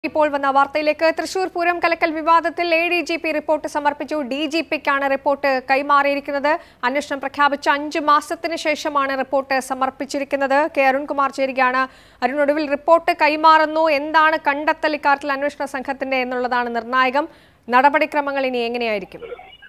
ഇപ്പോൾ വന്ന വാർത്തയിലേക്ക് തൃശൂർ പൂരം കലക്കൽ വിവാദത്തിൽ A D G P report സമർപ്പിച്ചു ഡി ജി പിക്കാണ് റിപ്പോർട്ട് കൈമാറിയിരിക്കുന്നത് അന്വേഷണം പ്രഖ്യാപിച്ച അഞ്ചു മാസത്തിന് ശേഷമാണ് റിപ്പോർട്ട് സമർപ്പിച്ചിരിക്കുന്നത് കെ അരുൺകുമാർ ചേരുകയാണ് അരുണൊടുവിൽ റിപ്പോർട്ട് കൈമാറുന്നു എന്താണ് കണ്ടെത്തൽ ഇക്കാര്യത്തിൽ അന്വേഷണ സംഘത്തിന്റെ എന്നുള്ളതാണ് നിർണായകം നടപടിക്രമങ്ങൾ ഇനി എങ്ങനെയായിരിക്കും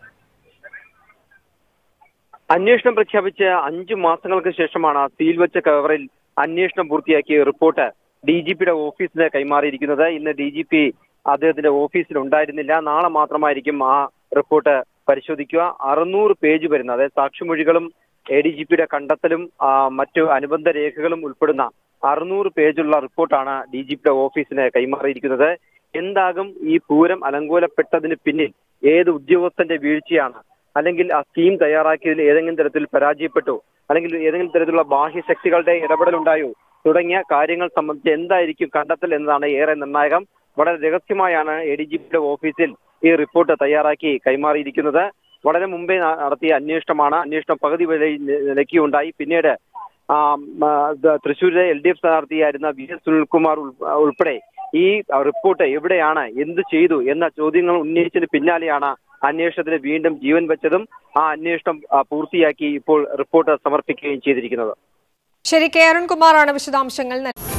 അന്വേഷണം പ്രഖ്യാപിച്ച് അഞ്ചു മാസങ്ങൾക്ക് ശേഷമാണ് സീൽ വെച്ച കവറിൽ അന്വേഷണം പൂർത്തിയാക്കിയ റിപ്പോർട്ട് ഡി ജി പിയുടെ ഓഫീസിന് കൈമാറിയിരിക്കുന്നത് ഇന്ന് ഡി ജി പി അദ്ദേഹത്തിന്റെ ഓഫീസിൽ ഉണ്ടായിരുന്നില്ല നാളെ മാത്രമായിരിക്കും ആ റിപ്പോർട്ട് പരിശോധിക്കുക അറുന്നൂറ് പേജ് വരുന്ന അതായത് സാക്ഷിമൊഴികളും എ ഡി ജി പിയുടെ കണ്ടെത്തലും ആ, മറ്റു അനുബന്ധ രേഖകളും ഉൾപ്പെടുന്ന അറുന്നൂറ് പേജുള്ള റിപ്പോർട്ടാണ് ഡി ജി പിയുടെ ഓഫീസിന് കൈമാറിയിരിക്കുന്നത് എന്താകും ഈ പൂരം അലങ്കോലപ്പെട്ടതിന് പിന്നിൽ ഏത് ഉദ്യോഗസ്ഥന്റെ വീഴ്ചയാണ് അല്ലെങ്കിൽ ആ സ്കീം തയ്യാറാക്കിയതിൽ ഏതെങ്കിലും തരത്തിൽ പരാജയപ്പെട്ടു അല്ലെങ്കിൽ ഏതെങ്കിലും തരത്തിലുള്ള ബാഹ്യ ശക്തികളുടെ ഇടപെടലുണ്ടായോ തുടങ്ങിയ കാര്യങ്ങൾ സംബന്ധിച്ച് എന്തായിരിക്കും കണ്ടെത്തൽ എന്നതാണ് ഏറെ നിർണായകം വളരെ രഹസ്യമായാണ് എ ഡി ജി പിയുടെ ഓഫീസിൽ ഈ റിപ്പോർട്ട് തയ്യാറാക്കി കൈമാറിയിരിക്കുന്നത് വളരെ മുമ്പേ ന- നടത്തിയ അന്വേഷണമാണ് അന്വേഷണം പകുതി വരെ നിലയ്ക്കുകയുണ്ടായി പിന്നീട് ആ, മ, ദ- തൃശ്ശൂരിലെ എൽ ഡി എഫ് സ്ഥാനാർത്ഥിയായിരുന്ന വി എസ് സുനിൽകുമാർ ഉൾ- ഉൾപ്പെടെ ഈ റിപ്പോർട്ട് എവിടെയാണ് എന്ത് ചെയ്തു എന്ന ചോദ്യങ്ങൾ ഉന്നയിച്ചതിന് പിന്നാലെയാണ് അന്വേഷണത്തിന് വീണ്ടും ജീവൻ വെച്ചതും ആ അന്വേഷണം ആ, പൂർത്തിയാക്കി ഇപ്പോൾ റിപ്പോർട്ട് സമർപ്പിക്കുകയും ചെയ്തിരിക്കുന്നത് ശരി കെ അരുൺകുമാറാണ് വിശദാംശങ്ങൾ നൽകിയത്